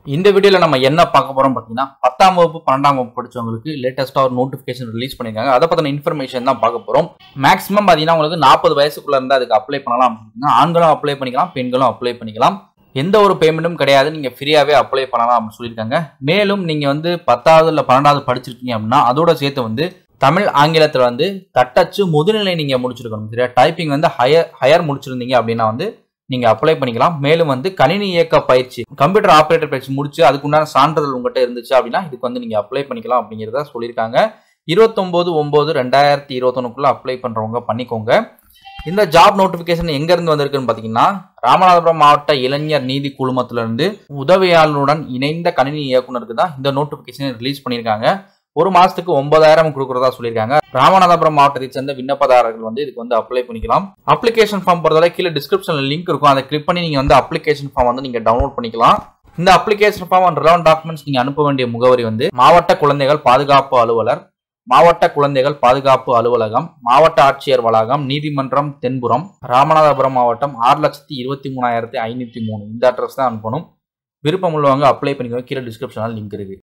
இந்த வீடியோவில் நம்ம என்ன பார்க்க போறோம் பார்த்தீங்கன்னா பத்தாம் வகுப்பு பன்னெண்டாம் வகுப்பு படிச்சவங்களுக்கு லேட்டஸ்ட்டாக ஒரு நோட்டிஃபிகேஷன் ரிலீஸ் பண்ணியிருக்காங்க அதை பற்றின இன்ஃபர்மேஷன் தான் பார்க்க போகிறோம் மேக்ஸிமம் பார்த்தீங்கன்னா உங்களுக்கு நாற்பது வயசுக்குள்ள இருந்தால் அதுக்கு அப்ளை பண்ணலாம் அப்படின்னா ஆண்களும் அப்ளை பண்ணிக்கலாம் பெண்களும் அப்ளை பண்ணிக்கலாம் எந்த ஒரு பேமெண்ட்டும் கிடையாது நீங்கள் ஃப்ரீயாகவே அப்ளை பண்ணலாம் அப்படின்னு சொல்லியிருக்காங்க மேலும் நீங்கள் வந்து பத்தாவது இல்லை பன்னெண்டாவது படிச்சிருக்கீங்க அப்படின்னா அதோட சேர்த்து வந்து தமிழ் ஆங்கிலத்தில் வந்து தட்டச்சு முதுநிலை நீங்கள் முடிச்சிருக்கணும் சரியா டைப்பிங் வந்து ஹையர் ஹையர் முடிச்சிருந்தீங்க அப்படின்னா வந்து நீங்கள் அப்ளை பண்ணிக்கலாம் மேலும் வந்து கணினி இயக்க பயிற்சி கம்ப்யூட்டர் ஆப்ரேட்டர் பயிற்சி முடிச்சு அதுக்குண்டான சான்றிதழ் உங்கள்கிட்ட இருந்துச்சு அப்படின்னா இதுக்கு வந்து நீங்கள் அப்ளை பண்ணிக்கலாம் அப்படிங்கிறத சொல்லியிருக்காங்க இருபத்தொம்போது ஒம்பது ரெண்டாயிரத்தி இருபத்தொன்னுக்குள்ளே அப்ளை பண்ணுறவங்க பண்ணிக்கோங்க இந்த ஜாப் நோட்டிஃபிகேஷன் எங்கேருந்து வந்திருக்குன்னு பார்த்தீங்கன்னா ராமநாதபுரம் மாவட்ட இளைஞர் நீதி குழுமத்திலிருந்து உதவியாளருடன் இணைந்த கணினி இயக்குனருக்கு தான் இந்த நோட்டிஃபிகேஷனை ரிலீஸ் பண்ணியிருக்காங்க ஒரு மாசத்துக்கு ஒன்பதாயிரம் கொடுக்குறதா சொல்லியிருக்காங்க ராமநாதபுரம் மாவட்டத்தை சேர்ந்த விண்ணப்பதாரர்கள் வந்து இதுக்கு வந்து அப்ளை பண்ணிக்கலாம் அப்ளிகேஷன் ஃபார்ம் பொறுத்தவரை கீழே டிஸ்கிரிப்ஷன்ல லிங்க் இருக்கும் அதை கிளிக் பண்ணி நீங்க வந்து அப்ளிகேஷன் ஃபார்ம் வந்து நீங்க டவுன்லோட் பண்ணிக்கலாம் இந்த application form and relevant documents நீங்க அனுப்ப வேண்டிய முகவரி வந்து மாவட்ட குழந்தைகள் பாதுகாப்பு அலுவலர் மாவட்ட குழந்தைகள் பாதுகாப்பு அலுவலகம் மாவட்ட ஆட்சியர் வளாகம் நீதிமன்றம் தென்புறம் ராமநாதபுரம் மாவட்டம் ஆறு லட்சத்தி இருபத்தி மூணாயிரத்தி ஐநூத்தி மூணு இந்த அட்ரஸ் தான் அனுப்பணும் விருப்பம் உள்ளவங்க அப்ளை பண்ணிக்கோங்க கீழே டிஸ்கிரிப்ஷனில் லிங்க் இருக்கு